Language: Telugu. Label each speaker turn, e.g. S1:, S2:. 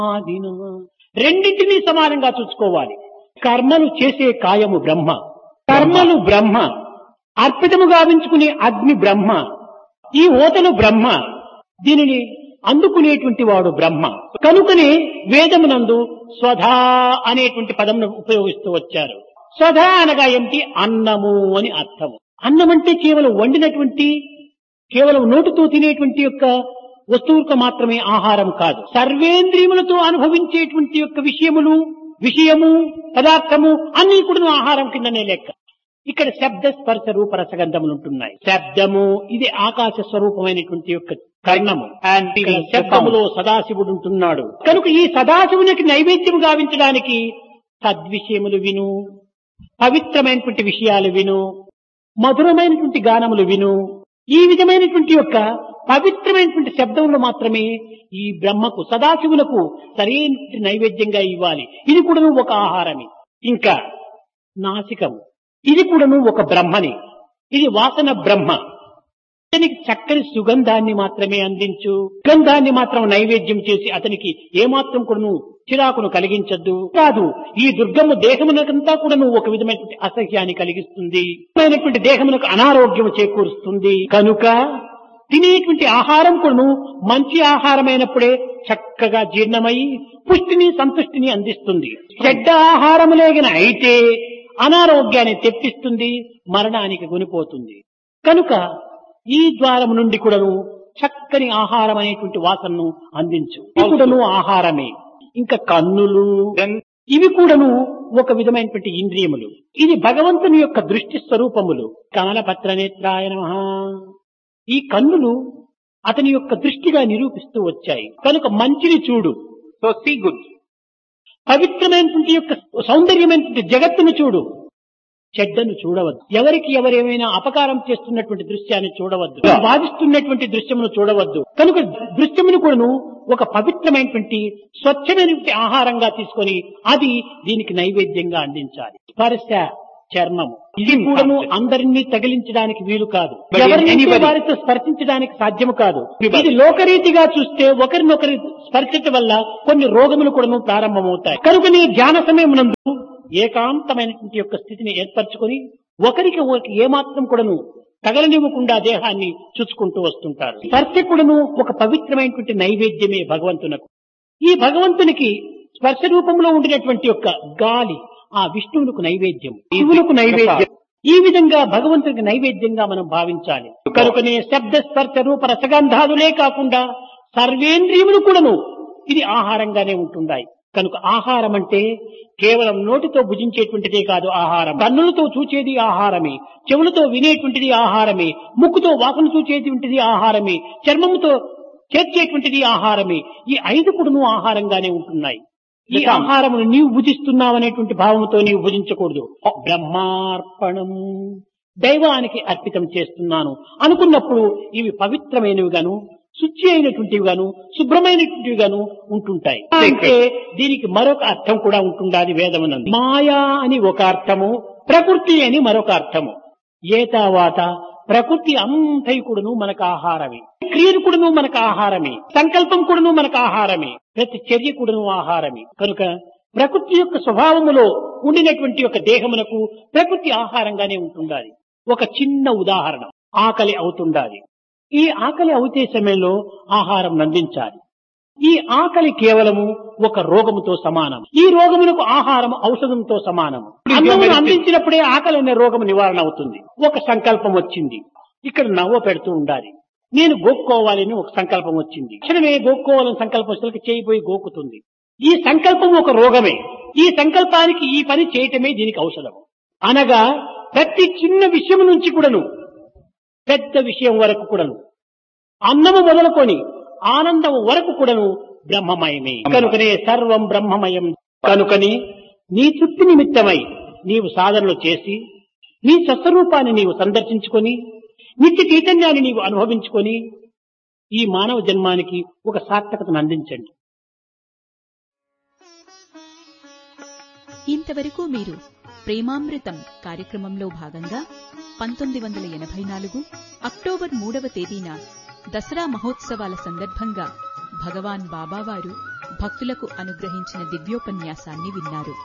S1: ఆదిన రెండింటినీ సమానంగా చూసుకోవాలి కర్మలు చేసే కాయము బ్రహ్మ కర్మలు బ్రహ్మ అర్పితము గావించుకునే అగ్ని బ్రహ్మ ఈ ఓతలు బ్రహ్మ దీనిని అందుకునేటువంటి వాడు బ్రహ్మ కనుకనే వేదమునందు స్వధా అనేటువంటి పదమును ఉపయోగిస్తూ వచ్చారు స్వధా అనగా ఏమిటి అన్నము అని అర్థము అన్నం అంటే కేవలం వండినటువంటి కేవలం నోటితో తినేటువంటి యొక్క వస్తువులకు మాత్రమే ఆహారం కాదు సర్వేంద్రియములతో అనుభవించేటువంటి యొక్క విషయములు విషయము పదార్థము అన్ని కూడా ఆహారం కిందనే లెక్క ఇక్కడ శబ్ద స్పర్శ రూప రసగంధములు ఉంటున్నాయి శబ్దము ఇది ఆకాశ స్వరూపమైనటువంటి యొక్క కర్ణము అండ్ శబ్దములో సదాశివుడు ఉంటున్నాడు కనుక ఈ సదాశివునికి నైవేద్యం గావించడానికి సద్విషయములు విను పవిత్రమైనటువంటి విషయాలు విను మధురమైనటువంటి గానములు విను ఈ విధమైనటువంటి యొక్క పవిత్రమైనటువంటి శబ్దములు మాత్రమే ఈ బ్రహ్మకు సదాశివులకు సరైన నైవేద్యంగా ఇవ్వాలి ఇది కూడాను ఒక ఆహారమే ఇంకా నాసికము ఇది కూడాను ఒక బ్రహ్మని ఇది వాసన బ్రహ్మ అతనికి చక్కని సుగంధాన్ని మాత్రమే అందించు సుగంధాన్ని మాత్రం నైవేద్యం చేసి అతనికి ఏమాత్రం కూడాను చిరాకును కలిగించద్దు కాదు ఈ దుర్గమ్మ దేహమునకంతా కూడాను ఒక విధమైనటువంటి అసహ్యాన్ని కలిగిస్తుంది అయినటువంటి దేహమునకు అనారోగ్యం చేకూరుస్తుంది కనుక తినేటువంటి ఆహారం కూడాను మంచి ఆహారమైనప్పుడే చక్కగా జీర్ణమై పుష్టిని సంతుష్టిని అందిస్తుంది చెడ్డ ఆహారములేగిన అయితే అనారోగ్యాన్ని తెప్పిస్తుంది మరణానికి గునిపోతుంది కనుక ఈ ద్వారం నుండి కూడాను చక్కని ఆహారం అనేటువంటి వాసనను అందించు ఇది కూడాను ఆహారమే ఇంకా కన్నులు ఇవి కూడాను ఒక విధమైనటువంటి ఇంద్రియములు ఇది భగవంతుని యొక్క దృష్టి స్వరూపములు కమలపత్ర నేత్రాయ నమః ఈ కన్నులు అతని యొక్క దృష్టిగా నిరూపిస్తూ వచ్చాయి కనుక మంచిని చూడు
S2: So see good.
S1: పవిత్రమైనటువంటి యొక్క సౌందర్యమైనటువంటి జగత్తును చూడు చెడ్డను చూడవద్దు ఎవరికి ఎవరేమైనా అపకారం చేస్తున్నటువంటి దృశ్యాన్ని చూడవద్దు బాధిస్తున్నటువంటి దృశ్యమును చూడవద్దు కనుక దృశ్యమును కూడాను ఒక పవిత్రమైనటువంటి స్వచ్ఛమైనటువంటి ఆహారంగా తీసుకొని అది దీనికి నైవేద్యంగా అందించాలి స్పర్శ చర్మము ఇది కూడాను అందరినీ తగిలించడానికి వీలు కాదు
S2: But
S1: ఎవరిని
S2: anybody-
S1: వారితో స్పర్శించడానికి సాధ్యము కాదు ఇది లోకరీతిగా చూస్తే ఒకరినొకరి స్పర్శించడం వల్ల కొన్ని రోగములు కూడాను ప్రారంభమవుతాయి కనుక నీ ధ్యాన సమయమునందు ఏకాంతమైనటువంటి యొక్క స్థితిని ఏర్పరచుకొని ఒకరికి ఒకరికి ఏమాత్రం కూడాను తగలనివ్వకుండా దేహాన్ని చూచుకుంటూ వస్తుంటారు స్పర్శ కూడాను ఒక పవిత్రమైనటువంటి నైవేద్యమే భగవంతునకు ఈ భగవంతునికి స్పర్శ రూపంలో ఉండినటువంటి యొక్క గాలి ఆ విష్ణువులకు నైవేద్యం శివులకు నైవేద్యం ఈ విధంగా భగవంతునికి నైవేద్యంగా మనం భావించాలి కనుకనే శబ్ద స్పర్శ రూప రసగంధాదులే కాకుండా సర్వేంద్రియములు కూడాను ఇది ఆహారంగానే ఉంటున్నాయి కనుక ఆహారం అంటే కేవలం నోటితో భుజించేటువంటిదే కాదు ఆహారం కన్నులతో చూచేది ఆహారమే చెవులతో వినేటువంటిది ఆహారమే ముక్కుతో వాసన చూచేటువంటిది ఆహారమే చర్మముతో చేర్చేటువంటిది ఆహారమే ఈ ఐదు కూడాను ఆహారంగానే ఉంటున్నాయి ఈ ఆహారమును నీవు భుజిస్తున్నావు అనేటువంటి భావంతో నీవు భుజించకూడదు బ్రహ్మార్పణం దైవానికి అర్పితం చేస్తున్నాను అనుకున్నప్పుడు ఇవి పవిత్రమైనవి గాను శుచి అయినటువంటివి గాను శుభ్రమైనటువంటివి గాను ఉంటుంటాయి అంటే దీనికి మరొక అర్థం కూడా ఉంటుండాలి వేదమునందు మాయా అని ఒక అర్థము ప్రకృతి అని మరొక అర్థము ఏతావాత ప్రకృతి అంతయు కూడాను మనకు ఆహారమే క్రియలు కూడాను మనకు ఆహారమే సంకల్పం కూడాను మనకు ఆహారమే ప్రతి చర్య కూడాను ఆహారమే కనుక ప్రకృతి యొక్క స్వభావములో ఉండినటువంటి యొక్క దేహమునకు ప్రకృతి ఆహారంగానే ఉంటుండాలి ఒక చిన్న ఉదాహరణ ఆకలి అవుతుండాలి ఈ ఆకలి అవుతే సమయంలో ఆహారం నందించాలి ఈ ఆకలి కేవలము ఒక రోగముతో సమానం ఈ రోగమునకు ఆహారం ఔషధంతో సమానం అన్నమును అందించినప్పుడే ఆకలి అనే రోగం నివారణ అవుతుంది ఒక సంకల్పం వచ్చింది ఇక్కడ నవ్వ పెడుతూ ఉండాలి నేను గోక్కోవాలని ఒక సంకల్పం వచ్చింది క్షణమే గోక్కోవాలని సంకల్పం వచ్చేసరికి చేయిపోయి గోకుతుంది ఈ సంకల్పం ఒక రోగమే ఈ సంకల్పానికి ఈ పని చేయటమే దీనికి ఔషధం అనగా ప్రతి చిన్న విషయం నుంచి కూడాను పెద్ద విషయం వరకు కూడాను అన్నము మొదలుకొని ఆనందం వరకు కూడాను బ్రహ్మమయమే కనుకనే సర్వం బ్రహ్మమయం కనుకని నీ తృప్తి నిమిత్తమై నీవు సాధనలు చేసి నీ స్వస్వరూపాన్ని నీవు సందర్శించుకొని నిత్య చైతన్యాన్ని నీవు అనుభవించుకొని ఈ మానవ జన్మానికి ఒక సార్థకతను అందించండి
S3: ఇంతవరకు మీరు ప్రేమామృతం కార్యక్రమంలో భాగంగా పంతొమ్మిది వందల ఎనభై నాలుగు అక్టోబర్ మూడవ తేదీన దసరా మహోత్సవాల సందర్భంగా భగవాన్ బాబావారు భక్తులకు అనుగ్రహించిన దివ్యోపన్యాసాన్ని విన్నారు